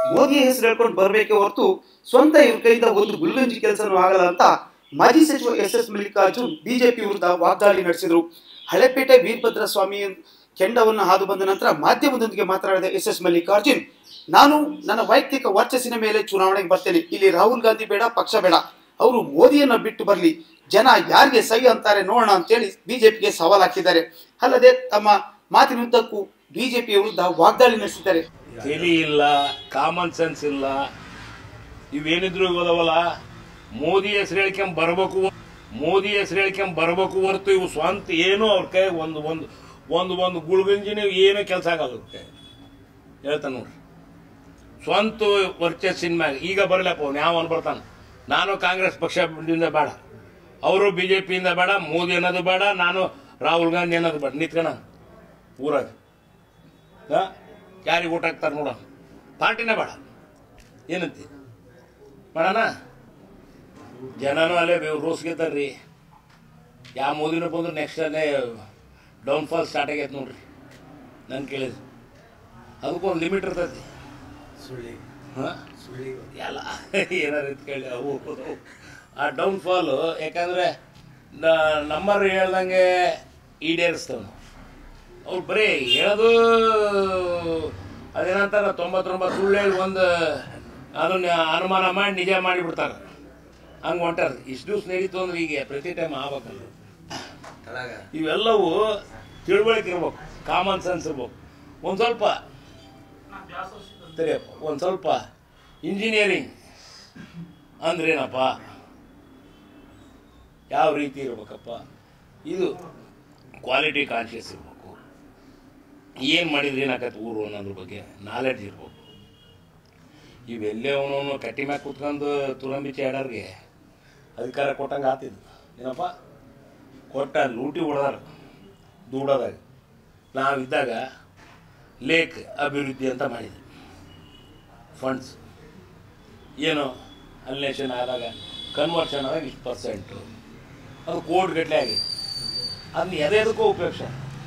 ಮೋದಿ ಹೆಸರು ಹೇಳ್ಕೊಂಡು ಬರಬೇಕೆ ಹೊರತು ಸ್ವಂತ ಇವ್ರ ಕೈಯಿಂದ ಒಂದು ಗುಲ್ಗಂಜಿ ಕೆಲಸನೂ ಆಗಲ್ಲ ಅಂತ ಮಾಜಿ ಸಚಿವ ಎಸ್ ಎಸ್ ಮಲ್ಲಿಕಾರ್ಜುನ್ ಬಿಜೆಪಿ ವಿರುದ್ಧ ವಾಗ್ದಾಳಿ ನಡೆಸಿದರು ಹಳೆಪೇಟೆ ವೀರಭದ್ರ ಸ್ವಾಮಿ ಕೆಂಡವನ್ನು ಹಾದು ಬಂದ ನಂತರ ಮಾಧ್ಯಮದೊಂದಿಗೆ ಮಾತನಾಡಿದ ಎಸ್ ಎಸ್ ಮಲ್ಲಿಕಾರ್ಜುನ್ ನಾನು ನನ್ನ ವೈಯಕ್ತಿಕ ವರ್ಚಸ್ಸಿನ ಮೇಲೆ ಚುನಾವಣೆಗೆ ಬರ್ತೇನೆ ಇಲ್ಲಿ ರಾಹುಲ್ ಗಾಂಧಿ ಬೇಡ ಪಕ್ಷ ಬೇಡ ಅವರು ಮೋದಿಯನ್ನ ಬಿಟ್ಟು ಬರಲಿ ಜನ ಯಾರಿಗೆ ಸಹಿ ಅಂತಾರೆ ನೋಡೋಣ ಅಂತೇಳಿ ಬಿಜೆಪಿಗೆ ಸವಾಲ್ ಹಾಕಿದ್ದಾರೆ ಅಲ್ಲದೆ ತಮ್ಮ ಮಾತಿನುದ್ದಕ್ಕೂ ಬಿಜೆಪಿ ವಿರುದ್ಧ ವಾಗ್ದಾಳಿ ನಡೆಸಿದ್ದಾರೆ ತಲೆ ಇಲ್ಲ ಕಾಮನ್ ಸೆನ್ಸ್ ಇಲ್ಲ ಇವೇನಿದ್ರು ಇಗೋದವಲ್ಲ ಮೋದಿ ಹೆಸರು ಹೇಳ್ಕೊಂಡ್ ಬರ್ಬೇಕು ಮೋದಿ ಹೆಸರು ಹೇಳ್ಕೊಂಡ್ ಬರ್ಬೇಕು ಹೊರತು ಇವು ಸ್ವಂತ ಏನು ಅವ್ರ ಕೈ ಒಂದು ಒಂದು ಒಂದು ಒಂದು ಗುಳ್ಗಂಜಿನ ಏನೂ ಕೆಲಸ ಆಗಲ್ಲ ಅವ್ರ ಕೈ ಹೇಳ್ತಾನೆ ನೋಡ್ರಿ ಸ್ವಂತ ವರ್ಚಸ್ಸಿನ ಮ್ಯಾಗ ಈಗ ಬರಲಪ್ಪ ಅವ್ನು ಯಾವ ಬರ್ತಾನೆ ನಾನು ಕಾಂಗ್ರೆಸ್ ಪಕ್ಷದಿಂದ ಬೇಡ ಅವರು ಬಿ ಜೆ ಪಿಯಿಂದ ಬೇಡ ಮೋದಿ ಅನ್ನೋದು ಬೇಡ ನಾನು ರಾಹುಲ್ ಗಾಂಧಿ ಅನ್ನೋದು ಬೇಡ ನಿಂತ್ಕೊಣ ಊರಾಗ ಹಾ? ಯಾರಿಗೆ ಊಟ ಹಾಕ್ತಾರೆ ನೋಡ ಪಾರ್ಟಿನೇ ಬೇಡ ಏನಂತಿ ಮಾಡೋಣ ಜನನೂ ಅಲ್ಲೇ ರೋಸ್ ಗೆದ್ದಾರ್ರಿ ಯಾವ ಮೋದಿನೂ ಬಂದ್ರೆ ನೆಕ್ಸ್ಟ್ ಅಲ್ಲೇ ಡೌನ್ಫಾಲ್ ಸ್ಟಾರ್ಟ್ ಆಗೈತೆ ನೋಡ್ರಿ ನಾನು ಕೇಳಿದ್ದು ಅದಕ್ಕೊಂದು ಲಿಮಿಟ್ ಇರ್ತೈತಿ ಹಾಂ ಎಲ್ಲ ಏನಾರು ಕೇಳಿ ಅವು ಅವು. ಆ ಡೌನ್ಫಾಲು ಯಾಕಂದರೆ ನಮ್ಮರು ಹೇಳ್ದಂಗೆ ಈಡೇರಿಸ್ತವ್ ನಾವು ಅವ್ರು ಬರೀ ಹೇಳೋದು ಅದೇನಂತಾರ ತೊಂಬತ್ತೊಂಬತ್ತು ಸುಳ್ಳು ಹೇಳಿ ಒಂದು ಅದನ್ನ ಅನುಮಾನ ಮಾಡಿ ನಿಜ ಮಾಡಿಬಿಡ್ತಾರೆ ಹಂಗೆ ಹೊಂಟಾರ ಇಷ್ಟು ದಿವ್ಸ ನಡೀತು ಅಂದ್ರೆ ಈಗ ಪ್ರತಿ ಟೈಮ್ ಆಗ್ಬೇಕಲ್ಲ ಇವೆಲ್ಲವೂ ತಿಳುವಳಿಕೆ ಇರ್ಬೇಕು ಕಾಮನ್ ಸೆನ್ಸ್ ಇರ್ಬೇಕು ಒಂದು ಸ್ವಲ್ಪ ಸರಿಯಪ್ಪ ಒಂದು ಸ್ವಲ್ಪ ಇಂಜಿನಿಯರಿಂಗ್ ಅಂದ್ರೇನಪ್ಪ ಯಾವ ರೀತಿ ಇರ್ಬೇಕಪ್ಪ ಇದು ಕ್ವಾಲಿಟಿ ಕಾನ್ಷಿಯಸ್ ಇರಬೇಕು ಏನು ಮಾಡಿದ್ರೆ ಏನಾಗತ್ತೆ ಊರು ಅನ್ನೋದ್ರ ಬಗ್ಗೆ ನಾಲೆಡ್ಜ್ ಇರ್ಬೇಕು ಇವೆಲ್ಲೇ ಅವನವನು ಕಟ್ಟಿ ಮ್ಯಾಗ ಕುತ್ಕೊಂಡು ತುರಂಬಿಚಿ ಆಡೋರಿಗೆ ಅಧಿಕಾರ ಕೊಟ್ಟಂಗೆ ಆತಿದ್ದು ಏನಪ್ಪ ಕೊಟ್ಟ ಲೂಟಿ ಹೊಡೆದಾರ ದೂಡೋದಾಗ ನಾವಿದ್ದಾಗ ಲೇಕ್ ಅಭಿವೃದ್ಧಿ ಅಂತ ಮಾಡಿದ್ವಿ ಫಂಡ್ಸ್ ಏನು ಅಲ್ನೇಷನ್ ಆದಾಗ ಕನ್ವರ್ಷನ್ ಆದಾಗ ಇಷ್ಟು ಪರ್ಸೆಂಟು ಅದು ಕೋಡ್ ಗಟ್ಟಲೆ ಆಗಿದೆ ಅದನ್ನ ಎದೆದಕ್ಕೂ ಉಪಯೋಗಿಸ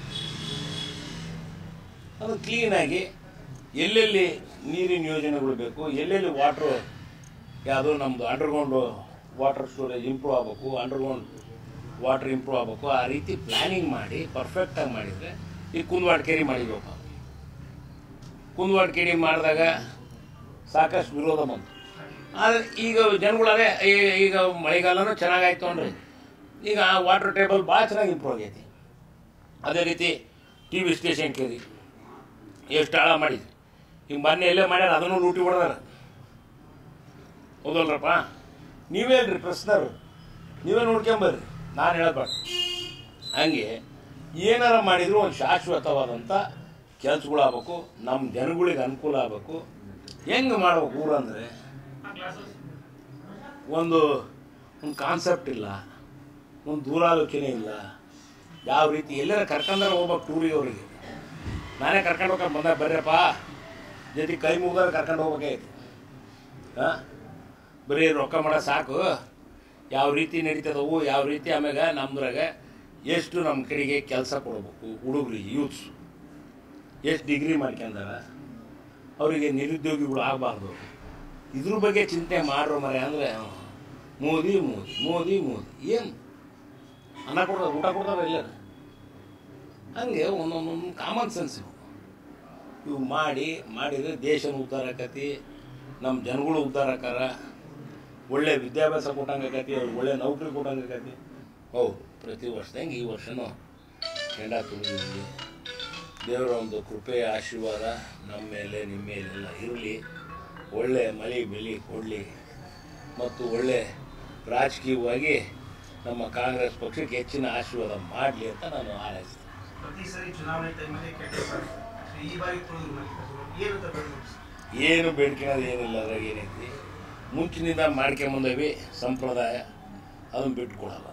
ಅದು ಕ್ಲೀನಾಗಿ ಎಲ್ಲೆಲ್ಲಿ ನೀರಿನ ಯೋಜನೆಗಳು ಬೇಕು ಎಲ್ಲೆಲ್ಲಿ ವಾಟ್ರು ಯಾವುದೋ ನಮ್ಮದು ಅಂಡರ್ಗ್ರೌಂಡು ವಾಟರ್ ಸ್ಟೋರೇಜ್ ಇಂಪ್ರೂವ್ ಆಗಬೇಕು ಅಂಡರ್ಗ್ರೌಂಡ್ ವಾಟರ್ ಇಂಪ್ರೂವ್ ಆಗಬೇಕು ಆ ರೀತಿ ಪ್ಲ್ಯಾನಿಂಗ್ ಮಾಡಿ ಪರ್ಫೆಕ್ಟಾಗಿ ಮಾಡಿದರೆ ಈ ಕುಂದವಾಡ ಕೆರೆ ಮಾಡಿದ್ವಪ್ಪ ಕುಂದವಾಡ ಕೆರೆ ಮಾಡಿದಾಗ ಸಾಕಷ್ಟು ವಿರೋಧ ಬಂತು ಆದರೆ ಈಗ ಜನಗಳೇ ಈಗ ಮಳೆಗಾಲನೂ ಚೆನ್ನಾಗಾಯ್ತು ಅಂದ್ರಿ ಈಗ ವಾಟರ್ ಟೇಬಲ್ ಭಾಳ ಚೆನ್ನಾಗಿ ಇಂಪ್ರೂವ್ ಆಗೈತಿ ಅದೇ ರೀತಿ ಟಿ ವಿ ಸ್ಟೇಷನ್ ಕೇರಿ ಎಷ್ಟು ಹಾಳ ಮಾಡಿದ್ವಿ ಈಗ ಮೊನ್ನೆ ಎಲ್ಲೇ ಮಾಡ್ಯಾರ ಅದನ್ನು ಲೂಟಿ ಹೊಡೆದಾರ ಹೌದಲ್ರಪ್ಪ ನೀವೇ ಹೇಳ್ರಿ ಪ್ರಶ್ನರು ನೀವೇ ನೋಡ್ಕೊಂಬರ್ರಿ ನಾನು ಹೇಳಬೇಡ ಹಂಗೆ ಏನಾರ ಮಾಡಿದ್ರು ಒಂದು ಶಾಶ್ವತವಾದಂಥ ಕೆಲಸಗಳು ಆಗ್ಬೇಕು ನಮ್ಮ ಜನಗಳಿಗೆ ಅನುಕೂಲ ಆಗಬೇಕು ಹೆಂಗೆ ಮಾಡ್ಬೇಕು ಊರಂದರೆ ಒಂದು ಒಂದು ಕಾನ್ಸೆಪ್ಟ್ ಇಲ್ಲ ಒಂದು ದೂರಾಲೋಚನೆ ಇಲ್ಲ ಯಾವ ರೀತಿ ಎಲ್ಲರ ಕರ್ಕೊಂಡ್ರೆ ಹೋಗ್ಬೇಕು ಟೂರಿಗೆ ಅವರಿಗೆ ನಾನೇ ಕರ್ಕೊಂಡು ಹೋಗ್ಕೊಂಡು ಬಂದ ಬರ್ರಪ್ಪ ಜೊತೆ ಕೈ ಮುಗಿದ್ರೆ ಕರ್ಕೊಂಡು ಹೋಗ್ಬೇಕಾಯ್ತು ಹಾಂ ಬರೀ ರೊಕ್ಕ ಮಾಡೋ ಸಾಕು ಯಾವ ರೀತಿ ನಡೀತದವು ಯಾವ ರೀತಿ ಆಮ್ಯಾಗ ನಮ್ದ್ರಾಗ ಎಷ್ಟು ನಮ್ಮ ಕಡೆಗೆ ಕೆಲಸ ಕೊಡ್ಬೇಕು ಹುಡುಗರಿಗೆ ಯೂತ್ಸ್ ಎಷ್ಟು ಡಿಗ್ರಿ ಮಾಡ್ಕೊಂಡಾರ ಅವರಿಗೆ ನಿರುದ್ಯೋಗಿಗಳು ಆಗಬಾರ್ದು ಇದ್ರ ಬಗ್ಗೆ ಚಿಂತೆ ಮಾಡ್ರೋ ಮರೆ ಅಂದರೆ ಮೋದಿ ಮೋದಿ ಮೋದಿ ಮೋದಿ ಏನು ಅನ್ನ ಕೊಡ್ತಾರೆ ಊಟ ಕೊಡ್ತಾರೆ ಇಲ್ಲ ಹಂಗೆ ಒಂದೊಂದೊಂದು ಕಾಮನ್ ಸೆನ್ಸ್ ಇವು ಇವು ಮಾಡಿ ಮಾಡಿದರೆ ದೇಶನ ಉದ್ಧಾರ ಆಕತಿ ನಮ್ಮ ಜನಗಳು ಉದ್ಧಾರ ಆಕಾರ ಒಳ್ಳೆ ವಿದ್ಯಾಭ್ಯಾಸ ಕೊಟ್ಟಂಗೆ ಆಕತಿ ಅವ್ರಿಗೆ ಒಳ್ಳೆ ನೌಕರಿ ಕೊಟ್ಟಂಗೆ ಆಕತಿ ಹೌದು ಪ್ರತಿ ವರ್ಷದಂಗೆ ಈ ವರ್ಷನೂ ಕೆಂಡ ತುಳಿದಿದ್ವಿ ದೇವರ ಒಂದು ಕೃಪೆ ಆಶೀರ್ವಾದ ನಮ್ಮ ಮೇಲೆ ನಿಮ್ಮ ಮೇಲೆಲ್ಲ ಇರಲಿ ಒಳ್ಳೆ ಮಳೆ ಬೆಳೆ ಕೊಡಲಿ ಮತ್ತು ಒಳ್ಳೆ ರಾಜಕೀಯವಾಗಿ ನಮ್ಮ ಕಾಂಗ್ರೆಸ್ ಪಕ್ಷಕ್ಕೆ ಹೆಚ್ಚಿನ ಆಶೀರ್ವಾದ ಮಾಡಲಿ ಅಂತ ನಾನು ಹಾರೈಸ್ತೀನಿ ಪ್ರತಿ ಸರಿ ಚುನಾವಣೆ ಟೈಮಲ್ಲಿ ಕೆಟ್ಟ ಸರ್ ಈ ಬಾರಿ ತುಳಿದ್ರು ಮಲ್ಲಿಕಾರ್ಜುನ ಏನಂತ ಬೆಳೆದು ಏನು ಬೇಡ್ಕೊಳ್ಳೋದು ಏನಿಲ್ಲ ಅದ್ರಾಗ ಏನೈತಿ ಮುಂಚಿನಿಂದ ಮಾಡ್ಕೊಂಬಂದವಿ ಸಂಪ್ರದಾಯ ಅದನ್ನು ಬಿಟ್ಕೊಡಲ್ಲ